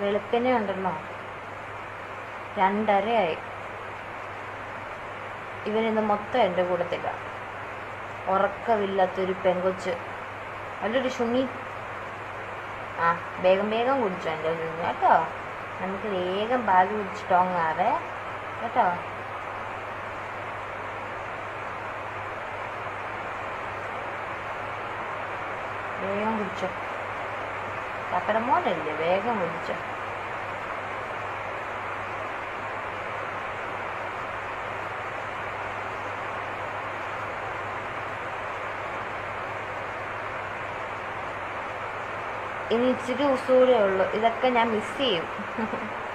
വെളുപ്പിനെ ഉണ്ടല്ലോ രണ്ടരയായി ഇവനിന്ന് മൊത്തം എൻ്റെ കൂടത്തില്ല ഉറക്കമില്ലാത്തൊരു പെങ്കൊച്ച് നല്ലൊരു ശുങ്ങി ആ വേഗം വേഗം കുടിച്ചോ എൻ്റെ ശുങ്ങി കേട്ടോ നമുക്ക് വേഗം പാല് കുടിച്ചിട്ടോങ്ങാവേ കേട്ടോ വേഗം കുടിച്ചോ ചക്കര മോനല്ലേ വേഗം കുടിച്ചോ ഇനി ഇച്ചിരി ദിവസം കൂടെ ഉള്ളു ഇതൊക്കെ ഞാൻ മിസ് ചെയ്യും